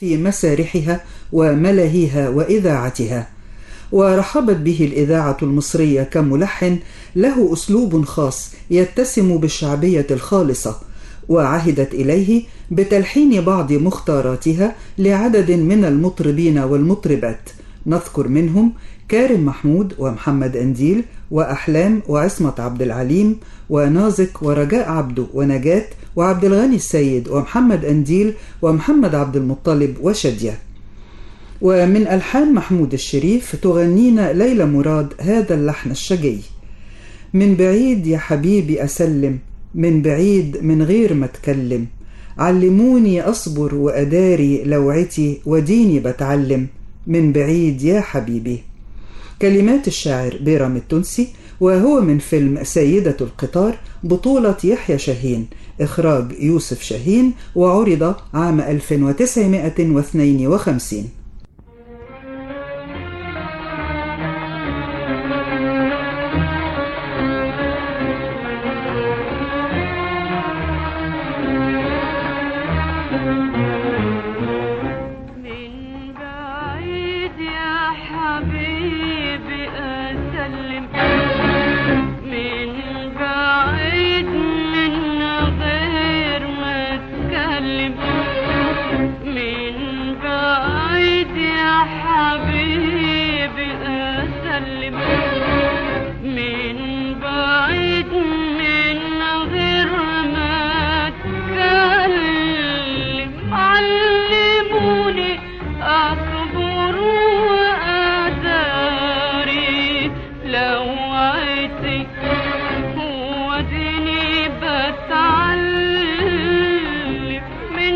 في مسارحها وملاهيها وإذاعتها ورحبت به الإذاعة المصرية كملحن له أسلوب خاص يتسم بالشعبية الخالصة وعهدت إليه بتلحين بعض مختاراتها لعدد من المطربين والمطربات نذكر منهم كارم محمود ومحمد أنديل وأحلام وعصمت عبد العليم ونازك ورجاء عبده ونجاة وعبد الغني السيد ومحمد أنديل ومحمد عبد المطلب وشدية ومن ألحان محمود الشريف تغنينا ليلى مراد هذا اللحن الشجي من بعيد يا حبيبي أسلم من بعيد من غير ما أتكلم علموني أصبر وأداري لوعتي وديني بتعلم من بعيد يا حبيبي كلمات الشاعر بيرام التونسي وهو من فيلم سيدة القطار بطولة يحيى شاهين إخراج يوسف شاهين وعرض عام 1952 من بعيد يا حبيبي أسلم من بعيد من غير ما أتكلم من بعيد يا حبيبي أسلم من بعيد من غير ما أتكلم علموني أصبر وأداري لو عيتك وديني بتعلم من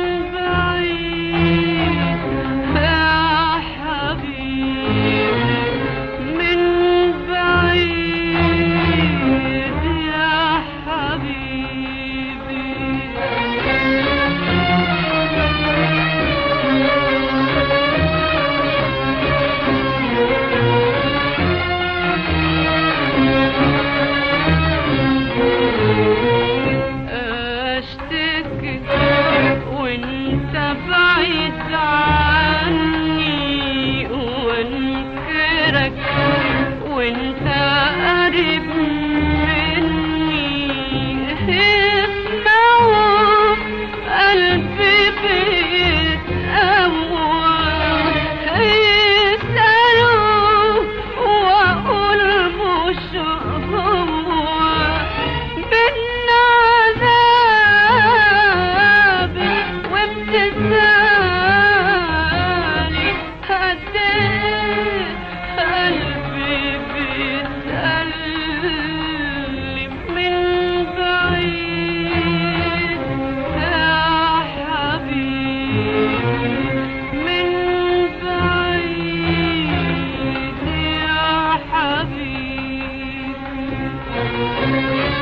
بعيد يا حبيبي من بعيد يا اشتكي وانت بعيد عني وانكرك وانت قريب مني اسمعوا قلبي بيتقوى يسألوا واقول مش هو بينا عذاب وابتسالي هديت قلبي بيتألم من بعيد يا حبيبي من بعيد يا حبيبي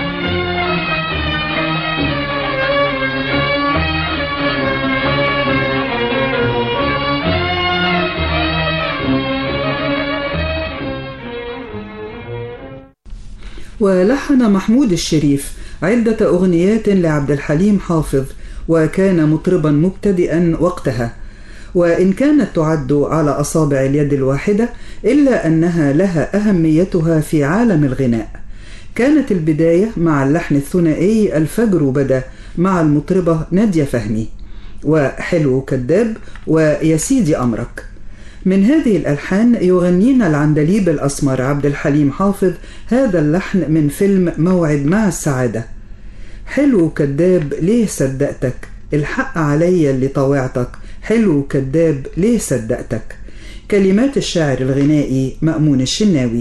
ولحن محمود الشريف عدة أغنيات لعبد الحليم حافظ وكان مطربا مبتدئا وقتها وإن كانت تعد على أصابع اليد الواحدة إلا أنها لها أهميتها في عالم الغناء كانت البداية مع اللحن الثنائي الفجر بدا مع المطربة نادية فهمي وحلو كذاب ويا سيدي أمرك من هذه الألحان يغنينا العندليب الأسمر عبد الحليم حافظ هذا اللحن من فيلم موعد مع السعادة حلو كذاب ليه صدقتك الحق عليا اللي طوعتك حلو كذاب ليه صدقتك كلمات الشاعر الغنائي مأمون الشناوي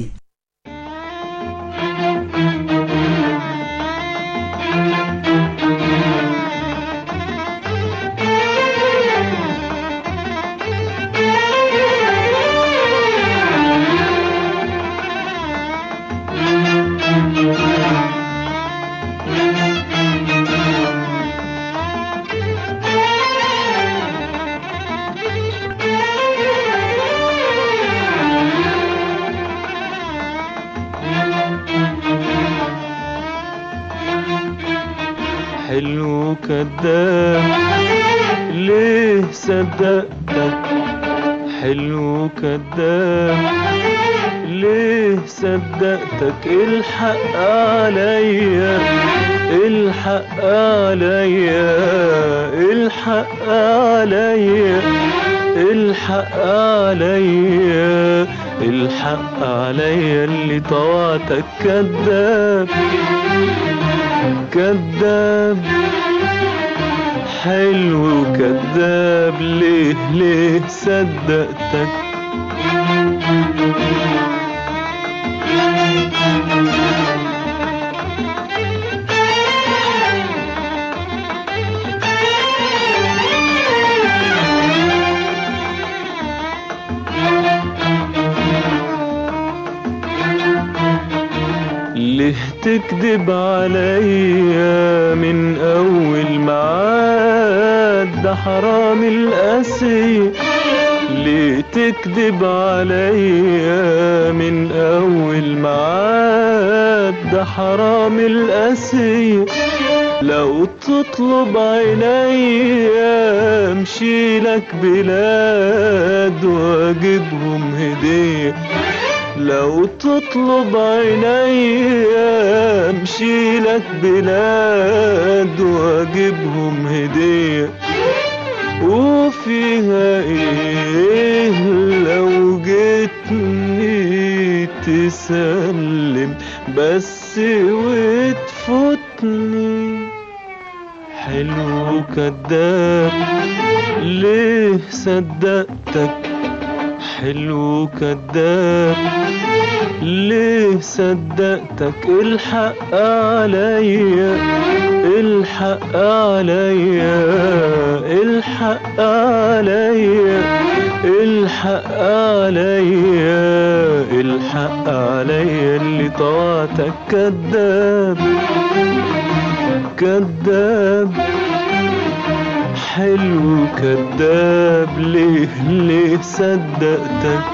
حلو كذاب ليه صدقتك حلو كداب ليه صدقتك الحق عليا الحق عليا الحق عليا الحق عليا الحق عليا اللي طوعتك كذاب كذاب حلو وكذاب ليه ليه صدقتك ليه تكذب عليا من اول معاد ده حرام القاسي ليه تكذب عليا من اول معاد ده حرام القاسي لو تطلب عينيا امشي لك بلاد واجيبهم هديه لو تطلب عينيا امشي لك بلاد واجيبهم هديه وفيها ايه لو جيتني تسلم بس وتفوتني حلو كداب ليه صدقتك حلو كداب ليه صدقتك الحق عليا الحق عليا الحق عليا الحق عليا الحق عليا اللي طوعتك كداب كداب حلو كداب ليه ليه صدقتك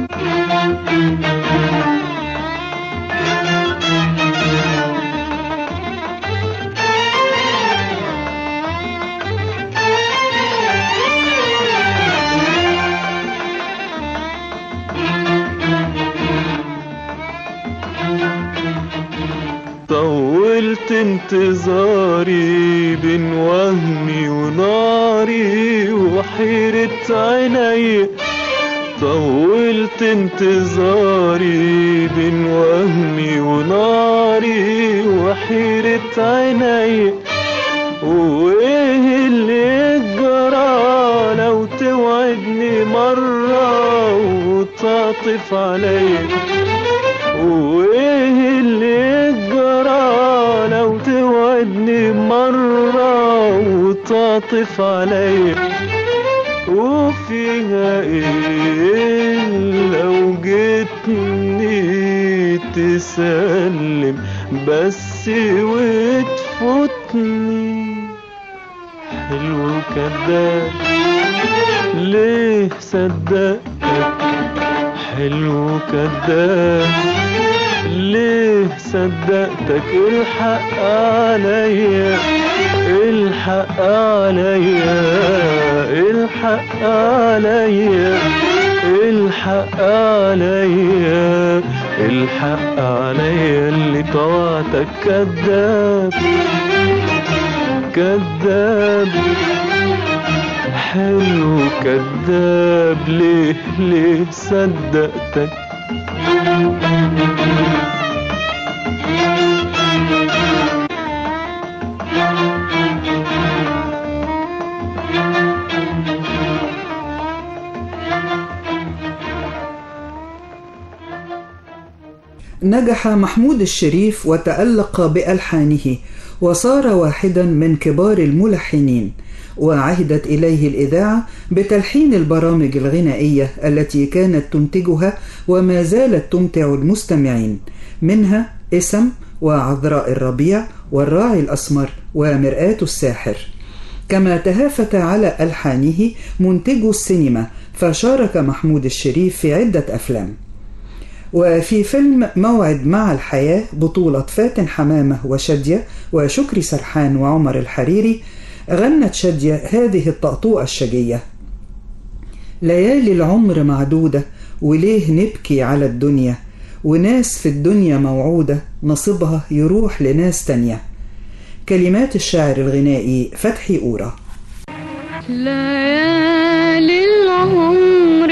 طولت انتظاري بين وهمي وناري وحيرة عيني طولت انتظاري بين وهمي وناري وحيرة عيني وايه اللي جرى لو توعدني مرة وتعطف عليا وايه اللي جرى لو توعدني مرة وتعطف عليا وفيها ايه لو جيتني تسلم بس وتفوتني حلو كداب ليه صدقتك حلو كداب ليه صدقتك الحق عليا الحق عليا الحق عليا الحق عليا الحق عليا اللي طوعتك كذاب كذاب حلو كذاب ليه ليه صدقتك نجح محمود الشريف وتألق بألحانه وصار واحدا من كبار الملحنين وعهدت إليه الإذاعة بتلحين البرامج الغنائية التي كانت تنتجها وما زالت تمتع المستمعين منها اسم وعذراء الربيع والراعي الأسمر ومرآة الساحر كما تهافت على ألحانه منتجو السينما فشارك محمود الشريف في عدة أفلام وفي فيلم موعد مع الحياة بطولة فاتن حمامة وشادية وشكري سرحان وعمر الحريري غنت شادية هذه الطأطوءة الشجية ليالي العمر معدودة وليه نبكي على الدنيا وناس في الدنيا موعودة نصيبها يروح لناس تانية كلمات الشاعر الغنائي فتحي أورا ليالي العمر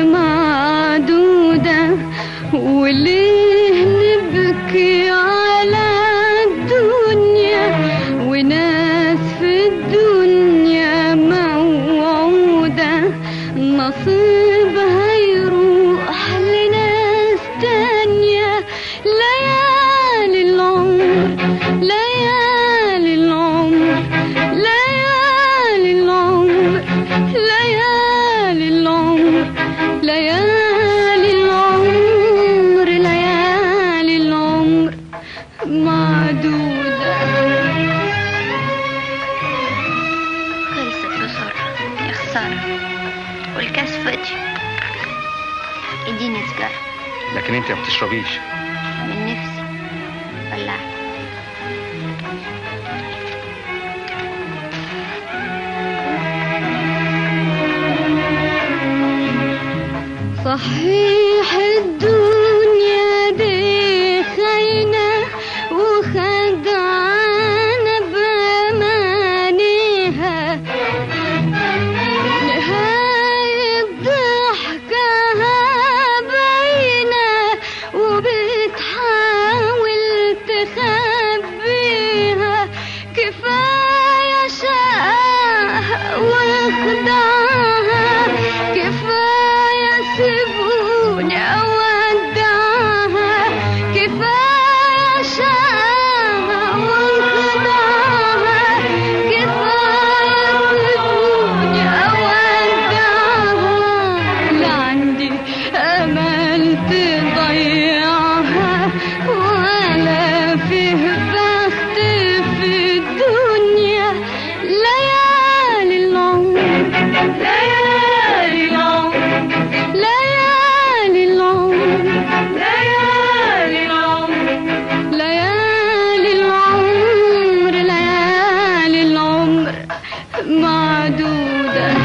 معدودة وليه نبكي على الدنيا وناس في الدنيا موعودة نصيبها يروح لناس تانية ليالي العمر ليالي العمر ليالي العمر ليالي العمر ليالي العمر ليالي العمر معدودة خلصت بسرعة يا خسارة والكاس فاضي اديني سجارة لكن انت ما بتشربيش من نفسي ولع صحيح الدنيا دي خاينة وخدعانة بأمانيها نهاية ضحكها باينة وبتحاول تخبيها كفاية شقاها واخدعها كفاية سيبوني أودعها كفاية شقاها واخدعها كفاية سيبوني أودعها لا عندي أمل تضيعها ولا فيه بخت في الدنيا ليالي العمر ليالي العمر ليالي العمر ليالي العمر ليالي العمر ليالي العمر معدودة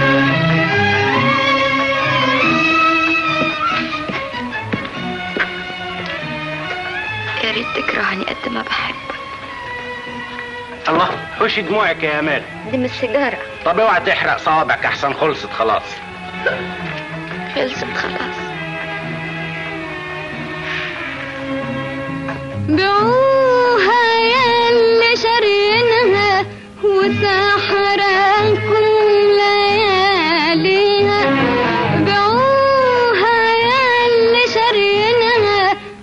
يا ريت تكرهني قد ما بحبك الله حوشي دموعك يا امال دي مش سيجارة طب اوعى تحرق صوابعك احسن خلصت خلاص خلصت خلاص بيعوها ياللي شارينها وسحراكم لياليها بيعوها ياللي شارينها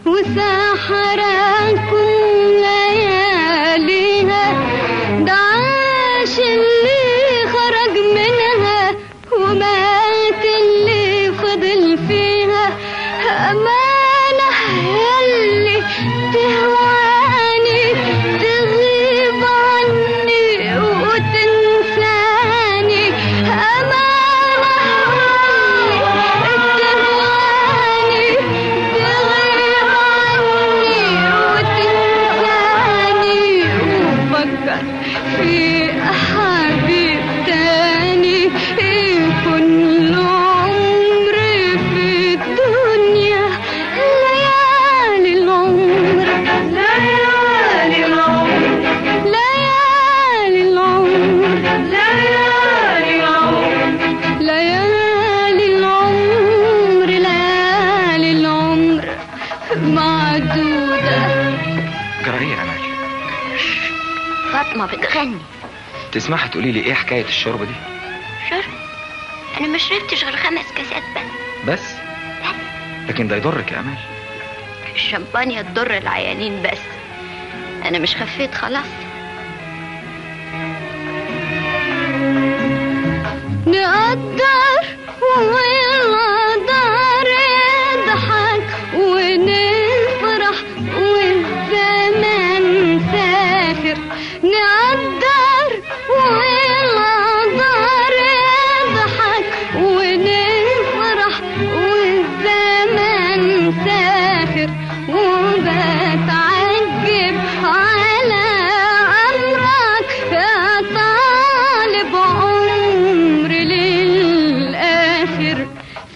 وسحراكم لياليها ده عاش اللي خرج منها ومات اللي فضل فيها أمانة يلي تهواني تغيب عني وتنساني أمانة يلي تهواني تغيب عني وتنساني وفكر في حبيب تاني يكون له عمر في الدنيا ليالي العمر ليالي العمر ليالي العمر ليالي العمر ليالي العمر ليالي العمر معدودة جرى ايه يا امال فاطمة بتغني تسمحي تقولي لي ايه حكايه الشوربه دي شرب أنا ما شربتش غير خمس كاسات بس بس لكن ده يضرك يا امال الشمبانيا تضر العيانين بس أنا مش خفيت خلاص نقدر والقدر يضحك ونفرح والزمان سافر نقدر والقدر يضحك ونفرح والزمان سافر وبتعجب على أمرك يا طالب عمر لله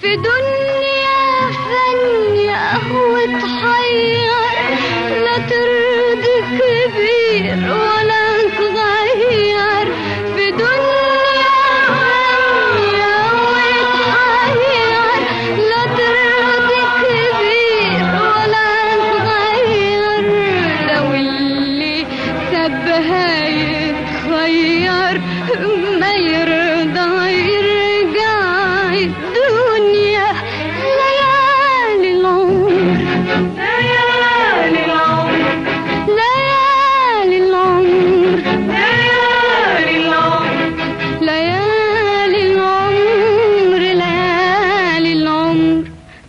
في دنيا فانية وتحير لا ترضي كبير ولا صغير في دنيا فانية وتحير لا ترضي كبير ولا صغير لو اللي سبها يتخير ما يرضى يرجع الدنيا ليالي العمر ليالي العمر ليالي العمر ليالي العمر ليالي العمر ليالي العمر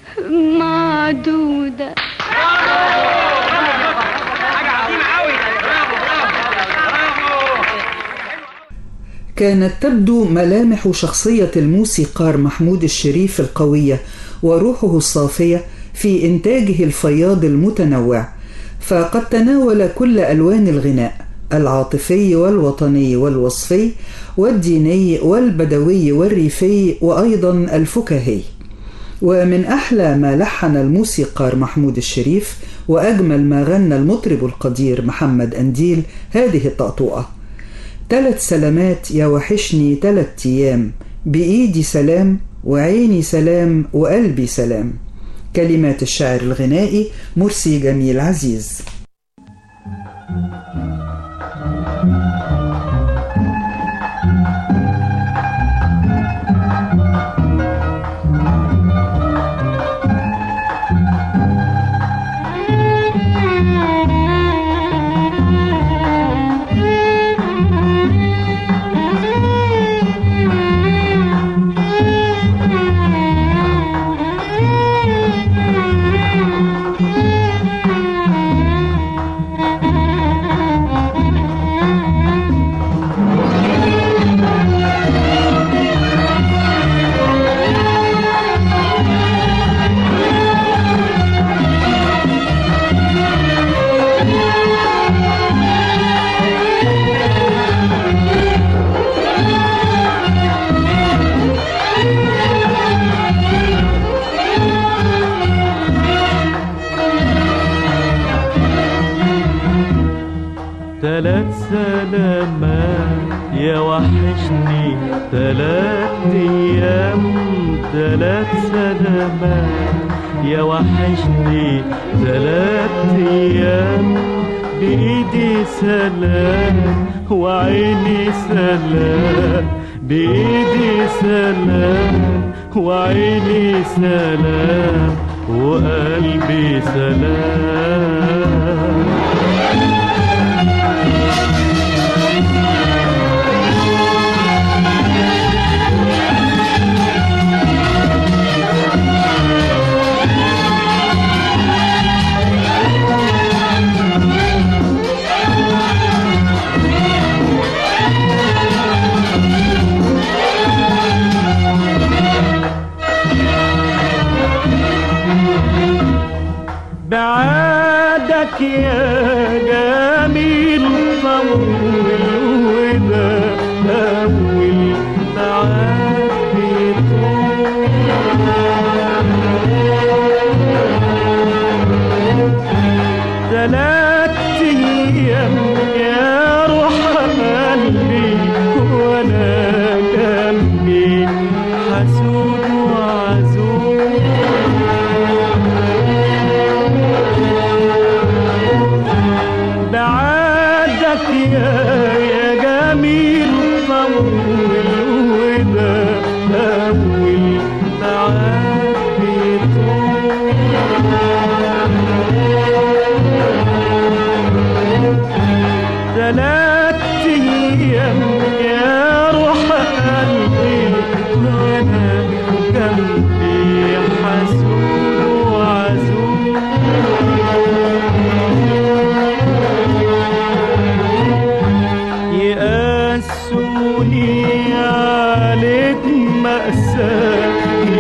معدودة كانت تبدو ملامح شخصية الموسيقار محمود الشريف القوية وروحه الصافية في إنتاجه الفياض المتنوع فقد تناول كل ألوان الغناء العاطفي والوطني والوصفي والديني والبدوي والريفي وأيضا الفكاهي ومن أحلى ما لحن الموسيقار محمود الشريف وأجمل ما غنى المطرب القدير محمد أنديل هذه الطقطوقة تلت سلامات يا وحشني تلت أيام بإيدي سلام وعيني سلام وقلبي سلام كلمات الشاعر الغنائي مرسي جميل عزيز تلات سلامات يا وحشني تلات ايام تلات سلامات يا وحشني تلات ايام بايدي سلام وعيني سلام بايدي سلام وعيني سلام وقلبي سلام بعادك يا جميل طول وده أول معاك تلات أيام يا روح قلبي وأنا جنبي حسود وعزوز بعدك يا يا جميل طول وده أول معاك بيطول تلات أيام يا روح قلبي وأنا جنبي حسود وعزوز يقاسوني عليك مأساة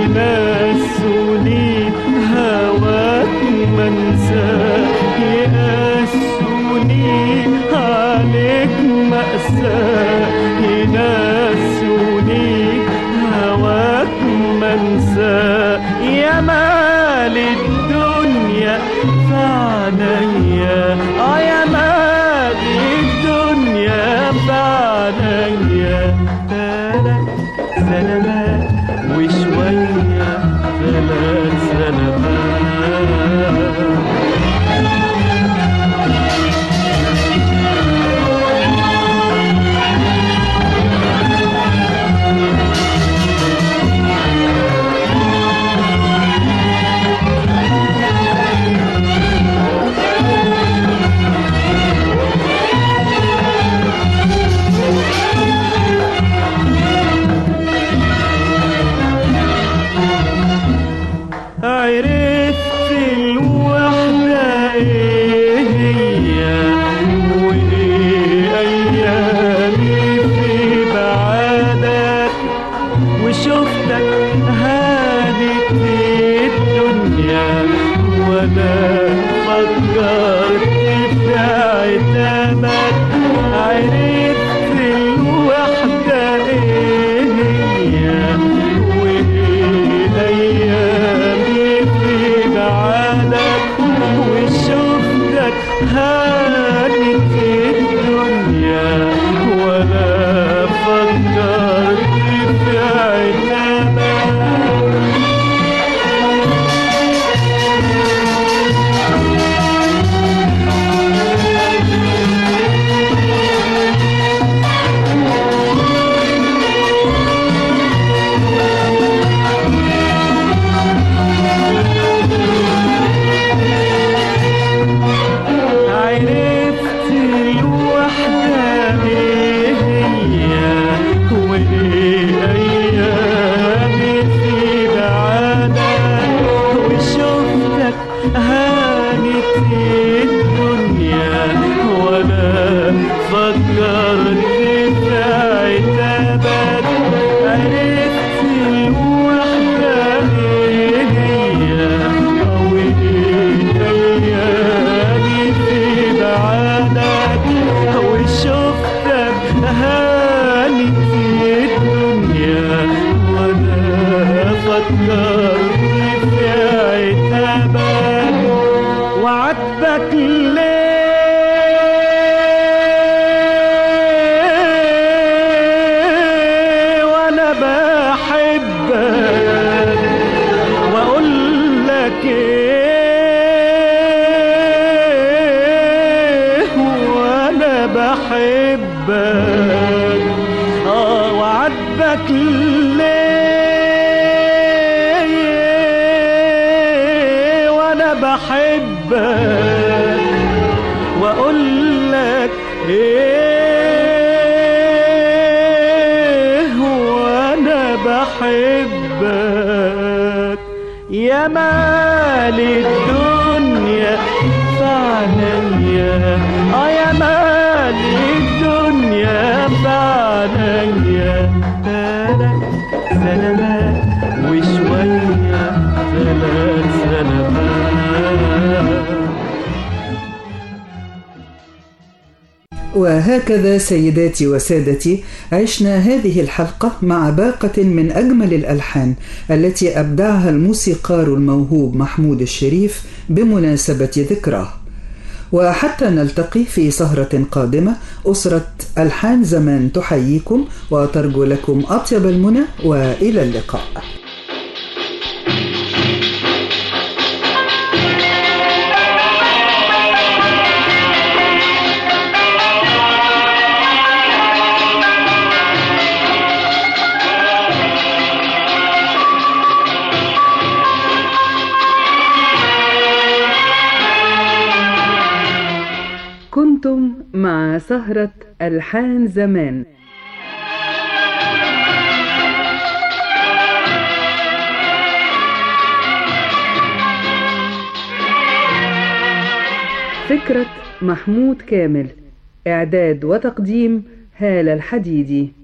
ينسوني هواك منساه يقاسوني عليك مأساة ينسوني هواك منساه مال الدنيا في عينيا اه يا مال الدنيا في عينيا ثلاث سلامات وشوية ثلاث سلامات عرفت الوحدة ايه هي وايه ايامي في بعادك وشفتك هانت الدنيا وانا فكرت في عتابك عرفت الوحدة ايه هي وايه ايامي في بعادك وشفتك هانت الدنيا ولا فكرت في عتابك عرفت الوحدة ايه هي وايه ايامي في بعادك وشفتك هانت الدنيا ولا فكرت في عتابك عرفت الوحدة ايه هي وايه ايامي في بعادك وشفتك هانت الدنيا وانا فكرت في عتابك وعاتبك ليه وانا بحبك واقول لك ايه وانا بحبك اه وعاتبك ليه وانا بحبك واقول لك ايه وانا بحبك يا مال الدنيا فعليا اه يا مال الدنيا فعليا ثلاث سلامات وشوية ثلاث سلامات وهكذا سيداتي وسادتي عشنا هذه الحلقة مع باقة من أجمل الألحان التي أبدعها الموسيقار الموهوب محمود الشريف بمناسبة ذكراه وحتى نلتقي في سهرة قادمة أسرة ألحان زمان تحييكم وترجو لكم أطيب المنى وإلى اللقاء كنتم مع سهرة ألحان زمان فكرة محمود كامل إعداد وتقديم هالة الحديدي